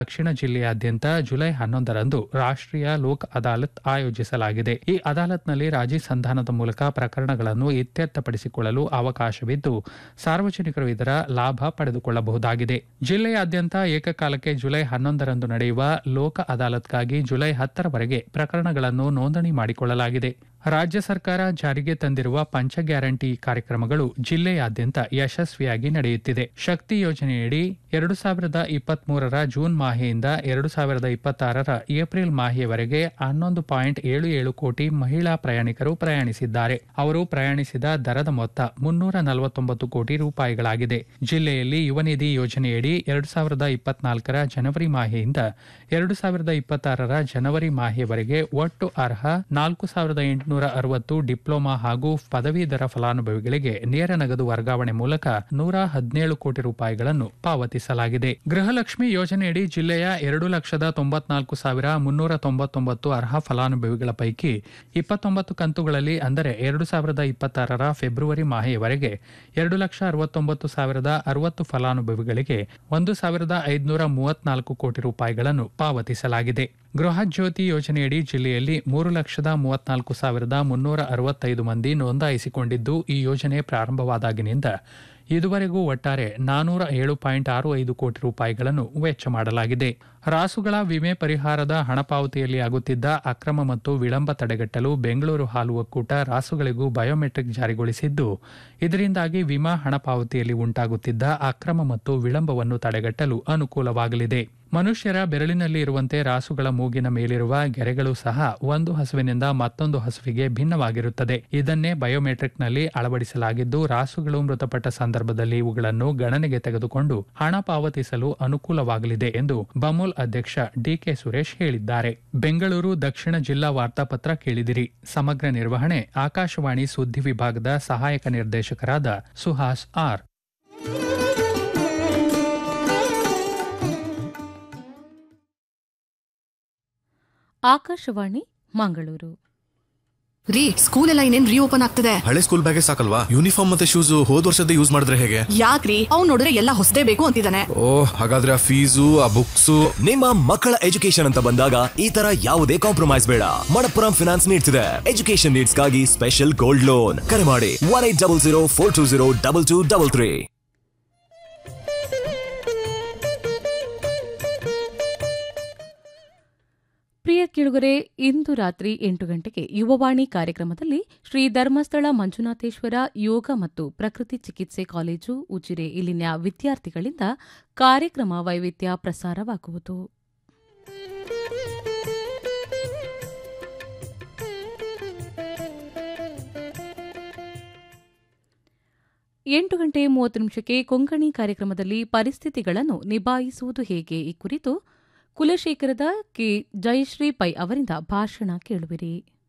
ದಕ್ಷಿಣ ಜಿಲ್ಲೆಯಾದ್ಯಂತ ಜುಲೈ ಹನ್ನೊಂದರಂದು ರಾಷ್ಟ್ರೀಯ ಲೋಕ್ ಅದಾಲತ್ ಆಯೋಜಿಸಲಾಗಿದೆ ಈ ಅದಾಲತ್ನಲ್ಲಿ ರಾಜಿ ಸಂಧಾನದ ಮೂಲಕ ಪ್ರಕರಣಗಳನ್ನು ಇತ್ಯರ್ಥಪಡಿಸಿಕೊಳ್ಳಲು ಅವಕಾಶವಿದ್ದು ಸಾರ್ವಜನಿಕರು ಇದರ ಲಾಭ ಪಡೆದುಕೊಳ್ಳಬಹುದಾಗಿದೆ ಜಿಲ್ಲೆಯಾದ್ಯಂತ ಏಕಕಾಲಕ್ಕೆ ಜುಲೈ ಹನ್ನೊಂದರಂದು ನಡೆಯುವ ಲೋಕ ಅದಾಲತ್ಗಾಗಿ ಜುಲೈ ಹತ್ತರವರೆಗೆ ಪ್ರಕರಣಗಳನ್ನು ನೋಂದಣಿ ಮಾಡಿಕೊಳ್ಳಲಾಗಿದೆ ರಾಜ್ಯ ಸರ್ಕಾರ ಜಾರಿಗೆ ತಂದಿರುವ ಪಂಚ ಗ್ಯಾರಂಟಿ ಕಾರ್ಯಕ್ರಮಗಳು ಜಿಲ್ಲೆಯಾದ್ಯಂತ ಯಶಸ್ವಿಯಾಗಿ ನಡೆಯುತ್ತಿದೆ ಶಕ್ತಿ ಯೋಜನೆಯಡಿ ಎರಡು ಸಾವಿರದ ಇಪ್ಪತ್ತ್ ಮೂರರ ಜೂನ್ ಮಾಹೆಯಿಂದ ಎರಡು ಸಾವಿರದ ಇಪ್ಪತ್ತಾರರ ಏಪ್ರಿಲ್ ಮಾಹೆಯವರೆಗೆ ಹನ್ನೊಂದು ಪಾಯಿಂಟ್ ಏಳು ಏಳು ಕೋಟಿ ಮಹಿಳಾ ಪ್ರಯಾಣಿಕರು ಪ್ರಯಾಣಿಸಿದ್ದಾರೆ ಅವರು ಪ್ರಯಾಣಿಸಿದ ದರದ ಮೊತ್ತ ಮುನ್ನೂರ ನಲವತ್ತೊಂಬತ್ತು ಕೋಟಿ ರೂಪಾಯಿಗಳಾಗಿದೆ ಜಿಲ್ಲೆಯಲ್ಲಿ ಯುವ ನಿಧಿ ಯೋಜನೆಯಡಿ ಎರಡು ಸಾವಿರದ ಇಪ್ಪತ್ನಾಲ್ಕರ ಜನವರಿ ಮಾಹೆಯಿಂದ ಎರಡು ಸಾವಿರದ ಇಪ್ಪತ್ತಾರರ ಜನವರಿ ಮಾಹೆಯವರೆಗೆ ಒಟ್ಟು ಅರ್ಹ ನಾಲ್ಕು ಸಾವಿರದ ಎಂಟುನೂರ ಅರವತ್ತು ಡಿಪ್ಲೊಮಾ ಹಾಗೂ ಪದವೀಧರ ಫಲಾನುಭವಿಗಳಿಗೆ ನೇರ ನಗದು ವರ್ಗಾವಣೆ ಮೂಲಕ ನೂರ ಹದಿನೇಳು ಕೋಟಿ ರೂಪಾಯಿಗಳನ್ನು ಪಾವತಿಸಲಾಗಿದೆ ಗೃಹಲಕ್ಷ್ಮಿ ಯೋಜನೆಯಡಿ ಜಿಲ್ಲೆಯ ಎರಡು ಲಕ್ಷದ ತೊಂಬತ್ನಾಲ್ಕು ಸಾವಿರ ಮುನ್ನೂರ ತೊಂಬತ್ತೊಂಬತ್ತು ಅರ್ಹ ಫಲಾನುಭವಿಗಳ ಪೈಕಿ ಇಪ್ಪತ್ತೊಂಬತ್ತು ಕಂತುಗಳಲ್ಲಿ ಅಂದರೆ ಎರಡು ಸಾವಿರದ ಇಪ್ಪತ್ತಾರರ ಫೆಬ್ರವರಿ ಮಾಹೆಯವರೆಗೆ ಎರಡು ಲಕ್ಷ ಅರವತ್ತೊಂಬತ್ತು ಸಾವಿರದ ಅರವತ್ತು ಫಲಾನುಭವಿಗಳಿಗೆ ಒಂದು ಸಾವಿರದ ಐದುನೂರ ಮೂವತ್ನಾಲ್ಕು ಕೋಟಿ ರೂಪಾಯಿಗಳನ್ನು ಪಾವತಿಸಲಾಗಿದೆ ಗೃಹ ಜ್ಯೋತಿ ಯೋಜನೆಯಡಿ ಜಿಲ್ಲೆಯಲ್ಲಿ ಮೂರು ಲಕ್ಷದ ಮೂವತ್ನಾಲ್ಕು ಸಾವಿರದ ಮುನ್ನೂರ ಅರವತ್ತೈದು ಮಂದಿ ನೋಂದಾಯಿಸಿಕೊಂಡಿದ್ದು ಈ ಯೋಜನೆ ಪ್ರಾರಂಭವಾದಾಗಿನಿಂದ ಇದುವರೆಗೂ ಒಟ್ಟಾರೆ ನಾನೂರ ಏಳು ಪಾಯಿಂಟ್ ಆರು ಐದು ಕೋಟಿ ರೂಪಾಯಿಗಳನ್ನು ವೆಚ್ಚ ಮಾಡಲಾಗಿದೆ ರಾಸುಗಳ ವಿಮೆ ಪರಿಹಾರದ ಹಣ ಪಾವತಿಯಲ್ಲಿ ಆಗುತ್ತಿದ್ದ ಅಕ್ರಮ ಮತ್ತು ವಿಳಂಬ ತಡೆಗಟ್ಟಲು ಬೆಂಗಳೂರು ಹಾಲು ಒಕ್ಕೂಟ ರಾಸುಗಳಿಗೂ ಬಯೋಮೆಟ್ರಿಕ್ ಜಾರಿಗೊಳಿಸಿದ್ದು ಇದರಿಂದಾಗಿ ವಿಮಾ ಹಣ ಪಾವತಿಯಲ್ಲಿ ಉಂಟಾಗುತ್ತಿದ್ದ ಅಕ್ರಮ ಮತ್ತು ವಿಳಂಬವನ್ನು ತಡೆಗಟ್ಟಲು ಅನುಕೂಲವಾಗಲಿದೆ ಮನುಷ್ಯರ ಬೆರಳಿನಲ್ಲಿ ಇರುವಂತೆ ರಾಸುಗಳ ಮೂಗಿನ ಮೇಲಿರುವ ಗೆರೆಗಳು ಸಹ ಒಂದು ಹಸುವಿನಿಂದ ಮತ್ತೊಂದು ಹಸುವಿಗೆ ಭಿನ್ನವಾಗಿರುತ್ತದೆ ಇದನ್ನೇ ಬಯೋಮೆಟ್ರಿಕ್ನಲ್ಲಿ ಅಳವಡಿಸಲಾಗಿದ್ದು ರಾಸುಗಳು ಮೃತಪಟ್ಟ ಸಂದರ್ಭದಲ್ಲಿ ಇವುಗಳನ್ನು ಗಣನೆಗೆ ತೆಗೆದುಕೊಂಡು ಹಣ ಪಾವತಿಸಲು ಅನುಕೂಲವಾಗಲಿದೆ ಎಂದು ಬಮೂಲ್ ಅಧ್ಯಕ್ಷ ಡಿಕೆ ಸುರೇಶ್ ಹೇಳಿದ್ದಾರೆ ಬೆಂಗಳೂರು ದಕ್ಷಿಣ ಜಿಲ್ಲಾ ವಾರ್ತಾಪತ್ರ ಕೇಳಿದಿರಿ ಸಮಗ್ರ ನಿರ್ವಹಣೆ ಆಕಾಶವಾಣಿ ಸುದ್ದಿ ವಿಭಾಗದ ಸಹಾಯಕ ನಿರ್ದೇಶಕರಾದ ಸುಹಾಸ್ ಆರ್ ಆಕಾಶವಾಣಿ ಮಂಗಳೂರು ರೀ ಸ್ಕೂಲ್ ಎಲ್ಲ ಇನ್ನೇನ್ ರೀಓಪನ್ ಆಗ್ತದೆ ಹಳೆ ಸ್ಕೂಲ್ ಬ್ಯಾಗೇ ಸಾಕಲ್ವಾ ಯೂನಿಫಾರ್ಮ್ ಮತ್ತೆ ಶೂಸ್ ಹೋದ್ ವರ್ಷದ ಯೂಸ್ ಮಾಡಿದ್ರೆ ಹೇಗೆ ಯಾಕ್ರಿ ಅವ್ನ್ ನೋಡಿದ್ರೆ ಎಲ್ಲ ಹೊಸದೇ ಬೇಕು ಅಂತಿದ್ದಾನೆ ಓ ಹಾಗಾದ್ರೆ ಆ ಫೀಸು ಆ ಬುಕ್ಸು ನಿಮ್ಮ ಮಕ್ಕಳ ಎಜುಕೇಶನ್ ಅಂತ ಬಂದಾಗ ಈ ತರ ಯಾವುದೇ ಕಾಂಪ್ರಮೈಸ್ ಬೇಡ ಮಣಪ್ಪುರಂ ಫಿನಾನ್ಸ್ ನೀಡ್ತಿದೆ ಎಜುಕೇಶನ್ ನೀಡ್ಸ್ಗಾಗಿ ಸ್ಪೆಷಲ್ ಗೋಲ್ಡ್ ಲೋನ್ ಕರೆ ಮಾಡಿ one eight double zero four two zero double two double three ಪ್ರಿಯ ಕಿಳುಗರೆ ಇಂದು ರಾತ್ರಿ ಎಂಟು ಗಂಟೆಗೆ ಯುವವಾಣಿ ಕಾರ್ಯಕ್ರಮದಲ್ಲಿ ಶ್ರೀ ಧರ್ಮಸ್ಥಳ ಮಂಜುನಾಥೇಶ್ವರ ಯೋಗ ಮತ್ತು ಪ್ರಕೃತಿ ಚಿಕಿತ್ಸೆ ಕಾಲೇಜು ಉಜಿರೆ ಇಲ್ಲಿನ ವಿದ್ಯಾರ್ಥಿಗಳಿಂದ ಕಾರ್ಯಕ್ರಮ ವೈವಿಧ್ಯ ಪ್ರಸಾರವಾಗುವುದು ಎಂಟು ಗಂಟೆ ಮೂವತ್ತು ನಿಮಿಷಕ್ಕೆ ಕೊಂಕಣಿ ಕಾರ್ಯಕ್ರಮದಲ್ಲಿ ಪರಿಸ್ಥಿತಿಗಳನ್ನು ನಿಭಾಯಿಸುವುದು ಹೇಗೆ ಈ ಕುರಿತು ಕುಲಶೇಖರದ ಕೆ ಜಯಶ್ರೀ ಪೈ ಅವರಿಂದ ಭಾಷಣ ಕೇಳುವಿರಿ